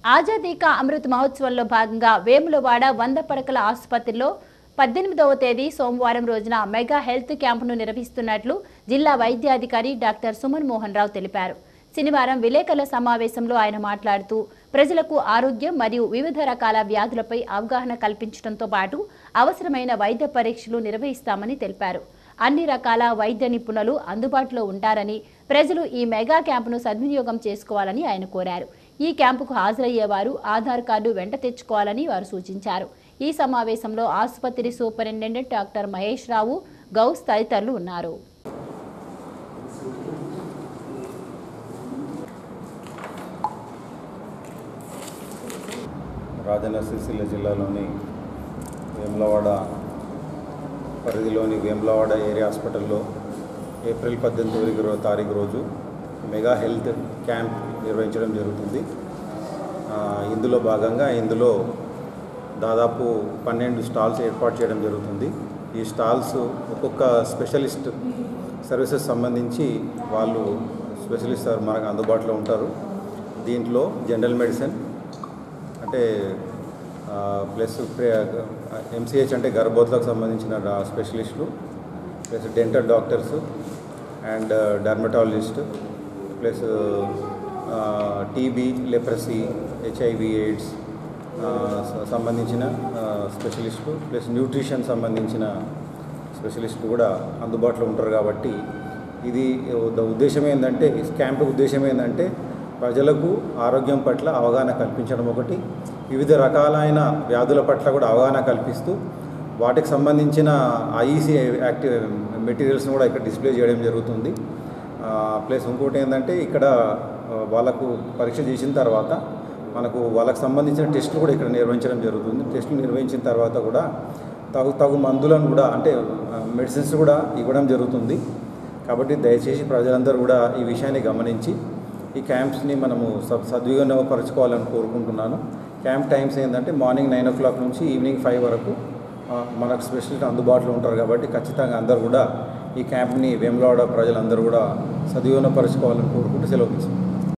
ఆజాదీ కా అమృత్ మహోత్సవంలో భాగంగా వేములవాడ వంద పడకల ఆసుపత్రిలో పద్దెనిమిదవ తేదీ సోమవారం రోజున మెగా హెల్త్ క్యాంపును నిర్వహిస్తున్నట్లు జిల్లా వైద్యాధికారి డాక్టర్ సుమన్ మోహన్ రావు తెలిపారు శనివారం విలేకరుల సమావేశంలో ఆయన మాట్లాడుతూ ప్రజలకు ఆరోగ్యం మరియు వివిధ రకాల వ్యాధులపై అవగాహన కల్పించడంతో పాటు అవసరమైన వైద్య పరీక్షలు నిర్వహిస్తామని తెలిపారు అన్ని రకాల వైద్య నిపుణులు అందుబాటులో ఉంటారని ప్రజలు ఈ మెగా క్యాంపును సద్వినియోగం చేసుకోవాలని ఆయన కోరారు ఈ క్యాంపుకు హాజరయ్యేవారు ఆధార్ కార్డు వెంట తెచ్చుకోవాలని వారు సూచించారు ఈ సమావేశంలో ఆసుపత్రి సూపరింటెండెంట్ డాక్టర్ మహేష్ రావు గౌస్ తదితరులు ఉన్నారు రాజన్న సిరిసిల్ల జిల్లాలోని వేములవాడ పరిధిలోని వేములవాడ ఏరియా హాస్పిటల్లో ఏప్రిల్ పద్దెనిమిది ఇరవై తారీఖు రోజు మెగా హెల్త్ క్యాంప్ నిర్వహించడం జరుగుతుంది ఆ, ఇందులో భాగంగా ఇందులో దాదాపు పన్నెండు స్టాల్స్ ఏర్పాటు చేయడం జరుగుతుంది ఈ స్టాల్స్ ఒక్కొక్క స్పెషలిస్ట్ సర్వీసెస్ సంబంధించి వాళ్ళు స్పెషలిస్ట్ మనకు అందుబాటులో ఉంటారు దీంట్లో జనరల్ మెడిసిన్ అంటే ఆ, ప్లస్ ఎంసీహెచ్ అంటే గర్భవతులకు సంబంధించిన డా- స్పెషలిస్టులు plus dental doctors and dermatologist plus TB leprosy HIV AIDS ఆ, స- సంబంధించిన ఆ, స్పెషలిస్టులు ప్లస్ న్యూట్రిషన్ సంబంధించిన స్పెషలిస్టులు కూడా అందుబాటులో ఉంటారు కాబట్టి ఇది ఉద్ద- ఉద్దేశం ఏంటంటే ఈ క్యాంప్ ఉద్దేశం ఏంటంటే ప్రజలకు ఆరోగ్యం పట్ల అవగాహన కల్పించడం ఒకటి వివిధ రకాలైన వ్యాధుల పట్ల కూడా అవగాహన కల్పిస్తూ వాటికి సంబంధించిన ఐఈసీ యాక్టివ్ మెటీరియల్స్ని కూడా ఇక్కడ డిస్ప్లే చేయడం జరుగుతుంది ఆ, ప్లస్ ఇంకోటి ఏంటంటే ఇక్కడ ఆ, వాళ్ళకు పరీక్ష చేసిన తర్వాత మనకు వాళ్ళకి సంబంధించిన టెస్టులు కూడా ఇక్కడ నిర్వహించడం జరుగుతుంది టెస్టులు నిర్వహించిన తర్వాత కూడా తగు తగు మందులను కూడా అంటే మెడిసిన్స్ కూడా ఇవ్వడం జరుగుతుంది కాబట్టి దయచేసి ప్రజలందరూ కూడా ఈ విషయాన్ని గమనించి ఈ క్యాంప్స్ని మనము సద్ సద్వినియోగపరచుకోవాలని కోరుకుంటున్నాను క్యాంప్ టైమ్స్ ఏంటంటే మార్నింగ్ నైన్ ఓ క్లాక్ నుంచి ఈవినింగ్ ఫైవ్ వరకు ఆ, మనకు స్పెషలిస్ట్ అందుబాటులో ఉంటారు కాబట్టి ఖచ్చితంగా అందరూ కూడా ఈ క్యాంప్ని వేములవాడ ప్రజలందరూ కూడా సద్వినియోగపరచుకోవాలని కోరుకుంటూ సెలవు తీసుకుంటాం